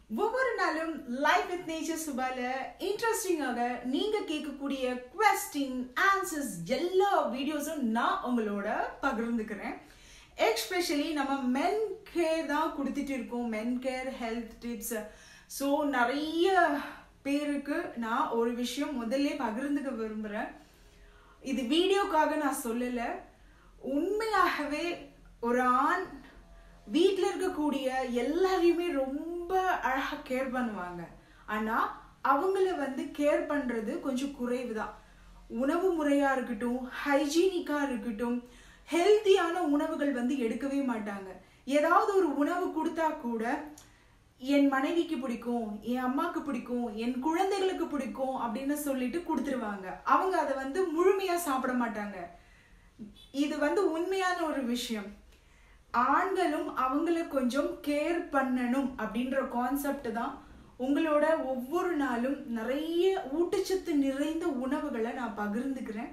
ஒவ்வொரு நாளும் life with nature சுபால இன்ட்ரெஸ்டிங்காக நீங்க கேட்கக்கூடிய கொஸ்டின் ஆன்சர்ஸ் எல்லா வீடியோஸும் நான் உங்களோட பகிர்ந்துக்கிறேன் எக்ஸ்பெஷலி நம்ம மென் கேர் தான் கொடுத்துட்டு இருக்கோம் men care health tips so நிறைய பேருக்கு நான் ஒரு விஷயம் முதல்ல பகிர்ந்துக்க விரும்புகிறேன் இது வீடியோக்காக நான் சொல்லலை உண்மையாகவே ஒரு ஆண் வீட்டில் இருக்கக்கூடிய எல்லாரையுமே ரொம்ப அழகாக கேர் பண்ணுவாங்க ஆனால் அவங்கள வந்து கேர் பண்ணுறது கொஞ்சம் குறைவு தான் உணவு முறையாக இருக்கட்டும் ஹைஜீனிக்காக இருக்கட்டும் ஹெல்த்தியான உணவுகள் வந்து எடுக்கவே மாட்டாங்க ஏதாவது ஒரு உணவு கொடுத்தா கூட என் மனைவிக்கு பிடிக்கும் என் அம்மாக்கு பிடிக்கும் என் குழந்தைகளுக்கு பிடிக்கும் அப்படின்னு சொல்லிட்டு கொடுத்துருவாங்க அவங்க அதை வந்து முழுமையாக சாப்பிட மாட்டாங்க இது வந்து உண்மையான ஒரு விஷயம் ஆண்களும் அவங்கள கொஞ்சம் கேர் பண்ணணும் அப்படின்ற கான்செப்ட் தான் உங்களோட ஒவ்வொரு நாளும் நிறைய ஊட்டச்சத்து நிறைந்த உணவுகளை நான் பகிர்ந்துக்கிறேன்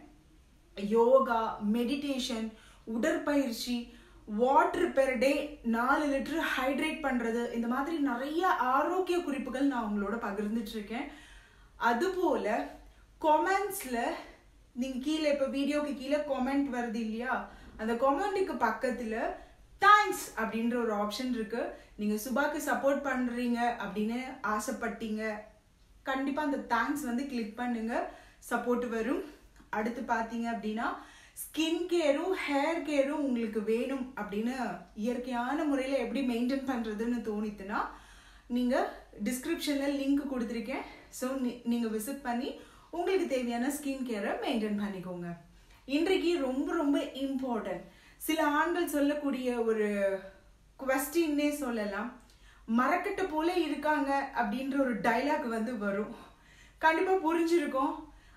யோகா மெடிடேஷன் உடற்பயிற்சி வாட்டர் பெர் டே நாலு லிட்டர் ஹைட்ரேட் பண்ணுறது இந்த மாதிரி நிறைய ஆரோக்கிய குறிப்புகள் நான் உங்களோட பகிர்ந்துட்டு இருக்கேன் அதுபோல் கொமெண்ட்ஸில் நீங்கள் கீழே இப்போ வீடியோக்கு கீழே கொமெண்ட் வருது இல்லையா அந்த கொமெண்ட்டுக்கு பக்கத்தில் தேங்க்ஸ் அப்படின்ற ஒரு ஆப்ஷன் இருக்கு நீங்கள் சுபாக்கு சப்போர்ட் பண்ணுறீங்க அப்படின்னு ஆசைப்பட்டீங்க கண்டிப்பாக அந்த தேங்க்ஸ் வந்து கிளிக் பண்ணுங்க சப்போர்ட் வரும் அடுத்து பார்த்தீங்க அப்படின்னா ஸ்கின் கேரும் ஹேர் கேரும் உங்களுக்கு வேணும் அப்படின்னு இயற்கையான முறையில் எப்படி மெயின்டைன் பண்ணுறதுன்னு தோணித்துன்னா நீங்கள் டிஸ்கிரிப்ஷனில் லிங்க் கொடுத்துருக்கேன் ஸோ நீங்கள் விசிட் பண்ணி உங்களுக்கு தேவையான ஸ்கின் கேரை மெயின்டைன் பண்ணிக்கோங்க இன்றைக்கு ரொம்ப ரொம்ப இம்பார்ட்டன்ட் சில ஆண்கள் சொல்லக்கூடிய ஒரு கொஸ்டின்னே சொல்லலாம் மரக்கட்டை போல இருக்காங்க அப்படின்ற ஒரு டைலாக் வந்து வரும் கண்டிப்பாக புரிஞ்சிருக்கும்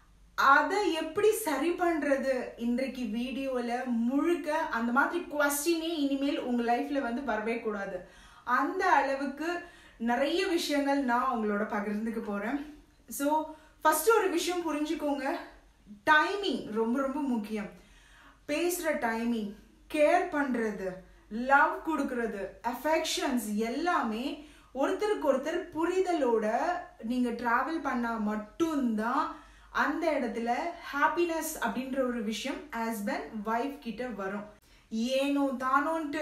அதை எப்படி சரி பண்ணுறது இன்றைக்கு வீடியோவில் முழுக்க அந்த மாதிரி கொஸ்டினே இனிமேல் உங்கள் லைஃப்பில் வந்து வரவே கூடாது அந்த அளவுக்கு நிறைய விஷயங்கள் நான் உங்களோட பகிர்ந்துக்க போகிறேன் ஸோ ஃபஸ்ட்டு ஒரு விஷயம் புரிஞ்சுக்கோங்க டைமிங் ரொம்ப ரொம்ப முக்கியம் பேசுகிற டைமிங் கேர் பண்ணுறது லவ் கொடுக்கறது அஃபெக்ஷன்ஸ் எல்லாமே ஒருத்தருக்கு ஒருத்தர் புரிதலோட நீங்கள் ட்ராவல் பண்ணால் மட்டும்தான் அந்த இடத்துல ஹாப்பினஸ் அப்படின்ற ஒரு விஷயம் ஹஸ்பண்ட் ஒய்ஃப் கிட்ட வரும் ஏனோ தானோன்ட்டு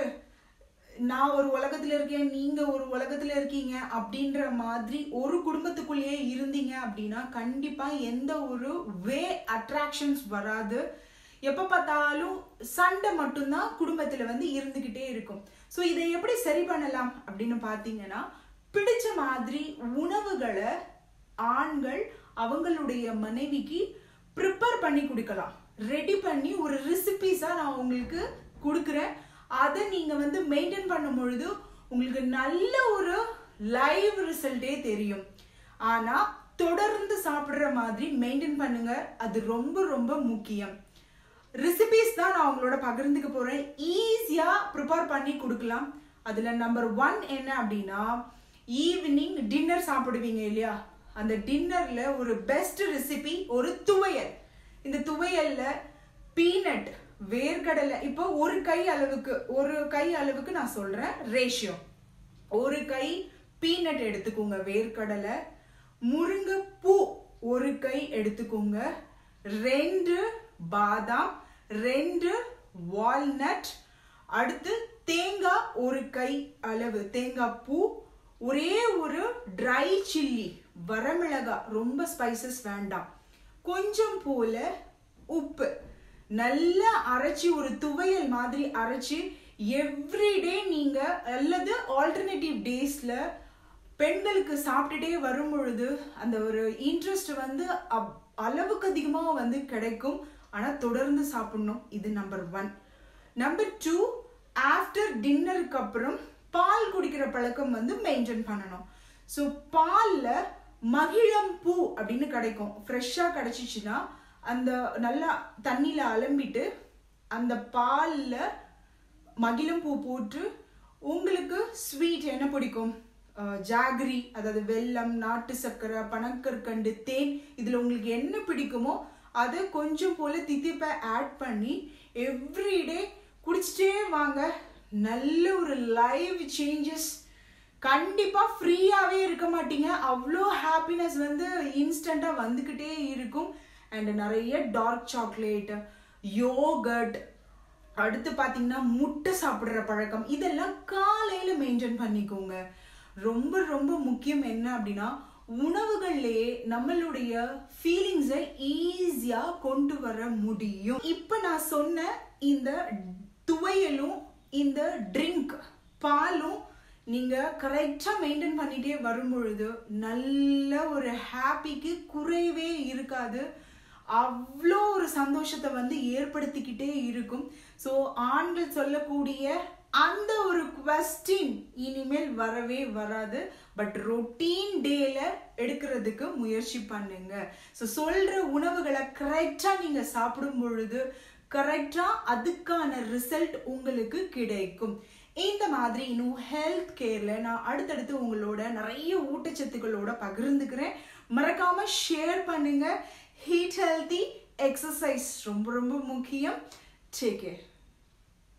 நான் ஒரு உலகத்துல இருக்கேன் நீங்க ஒரு உலகத்துல இருக்கீங்க அப்படின்ற மாதிரி ஒரு குடும்பத்துக்குள்ளேயே இருந்தீங்க அப்படின்னா கண்டிப்பா எந்த ஒரு வே அட்ராக்ஷன்ஸ் வராது எப்ப பார்த்தாலும் சண்டை மட்டும்தான் குடும்பத்துல வந்து இருந்துகிட்டே இருக்கும் ஸோ இதை எப்படி சரி பண்ணலாம் அப்படின்னு பார்த்தீங்கன்னா பிடிச்ச மாதிரி உணவுகளை ஆண்கள் அவங்களுடைய மனைவிக்கு ப்ரிப்பேர் பண்ணி கொடுக்கலாம் ரெடி பண்ணி ஒரு ரெசிபிஸாக நான் உங்களுக்கு கொடுக்குறேன் அதை நீங்கள் வந்து மெயின்டைன் பண்ணும் பொழுது உங்களுக்கு நல்ல ஒரு லைவ் ரிசல்ட்டே தெரியும் ஆனால் தொடர்ந்து சாப்பிட்ற மாதிரி மெயின்டைன் பண்ணுங்க அது ரொம்ப ரொம்ப முக்கியம் ரெசிபிஸ் தான் நான் உங்களோட பகிர்ந்துக்க போகிறேன் ஈஸியாக ப்ரிப்பேர் பண்ணி கொடுக்கலாம் அதில் நம்பர் ஒன் என்ன அப்படின்னா ஈவினிங் டின்னர் சாப்பிடுவீங்க இல்லையா அந்த டின்னரில் ஒரு பெஸ்ட் ரெசிபி ஒரு துவையல் இந்த துவையலில் பீனட் வேர்க்கடலை இப்போ ஒரு கை அளவுக்கு ஒரு கை அளவுக்கு நான் சொல்கிறேன் ரேஷியோ ஒரு கை பீனட் எடுத்துக்கோங்க வேர்க்கடலை முருங்கைப்பூ ஒரு கை எடுத்துக்கோங்க ரெண்டு பாதாம் ரெண்டு வால்நட் அடுத்து தேங்காய் ஒரு கை அளவு தேங்காய் பூ ஒரே ஒரு ட்ரை சில்லி வரமிளகா ரொம்ப ஸ்பைசஸ் வேண்டாம் கொஞ்சம் போல உப்பு நல்லா அரைச்சி ஒரு துவையல் மாதிரி அரைச்சி எவ்ரிடே நீங்க அல்லது ஆல்டர்னேட்டிவ் டேஸ்ல பெண்களுக்கு சாப்பிட்டுட்டே வரும் பொழுது அந்த ஒரு இன்ட்ரெஸ்ட் வந்து அளவுக்கு அதிகமாக வந்து கிடைக்கும் ஆனால் தொடர்ந்து சாப்பிடணும் இது number one number two after டின்னருக்கு அப்புறம் பால் குடிக்கிற பழக்கம் வந்து மெயின்டைன் பண்ணணும் ஸோ பாலில் மகிழம் பூ அப்படின்னு கிடைக்கும் ஃப்ரெஷ்ஷாக கிடைச்சிச்சுன்னா அந்த நல்லா தண்ணியில் அலம்பிட்டு அந்த பாலில் மகிழம் பூ போட்டு உங்களுக்கு ஸ்வீட் என்ன பிடிக்கும் ஜாகரி அதாவது வெல்லம் நாட்டு சர்க்கரை பனக்கற்கண்டு தேன் இதில் உங்களுக்கு என்ன பிடிக்குமோ அதை கொஞ்சம் போல் தித்திப்பை ஆட் பண்ணி எவ்ரிடே குடிச்சிட்டே வாங்க நல்ல ஒரு லைவ் சேஞ்சஸ் கண்டிப்பா ஃப்ரீயாவே இருக்க மாட்டீங்க அவ்வளோ ஹாப்பினஸ் வந்து இன்ஸ்டண்டா வந்துகிட்டே இருக்கும் அண்ட் நிறைய டார்க் சாக்லேட் யோகட் அடுத்து பார்த்தீங்கன்னா முட்டை சாப்பிட்ற பழக்கம் இதெல்லாம் காலையில மெயின்டைன் பண்ணிக்கோங்க ரொம்ப ரொம்ப முக்கியம் என்ன அப்படின்னா உணவுகள்லயே நம்மளுடைய ஃபீலிங்ஸை ஈஸியா கொண்டு வர முடியும் இப்போ நான் சொன்ன இந்த துவையலும் இந்த ட்ரிங்க் பாலும் நீங்க கரெக்டா மெயின்டைன் பண்ணிட்டே வரும் பொழுது நல்ல ஒரு ஹாப்பிக்கு குறைவே இருக்காது அவ்வளோ ஒரு சந்தோஷத்தை வந்து ஏற்படுத்திக்கிட்டே இருக்கும் ஸோ ஆண்கள் சொல்லக்கூடிய அந்த ஒரு கொஸ்டின் இனிமேல் வரவே வராது பட் ரொட்டீன் டேல எடுக்கிறதுக்கு முயற்சி பண்ணுங்க ஸோ சொல்ற உணவுகளை கரெக்டா நீங்க சாப்பிடும் பொழுது கரெக்டா அதுக்கான ரிசல்ட் உங்களுக்கு கிடைக்கும் இந்த மாதிரி இன்னும் ஹெல்த் கேர்ல நான் அடுத்தடுத்து உங்களோட நிறைய ஊட்டச்சத்துக்களோட பகிர்ந்துக்கிறேன் மறக்காம ஷேர் பண்ணுங்க ஹீட் ஹெல்தி எக்ஸசைஸ் ரொம்ப ரொம்ப முக்கியம் டேக் கேர்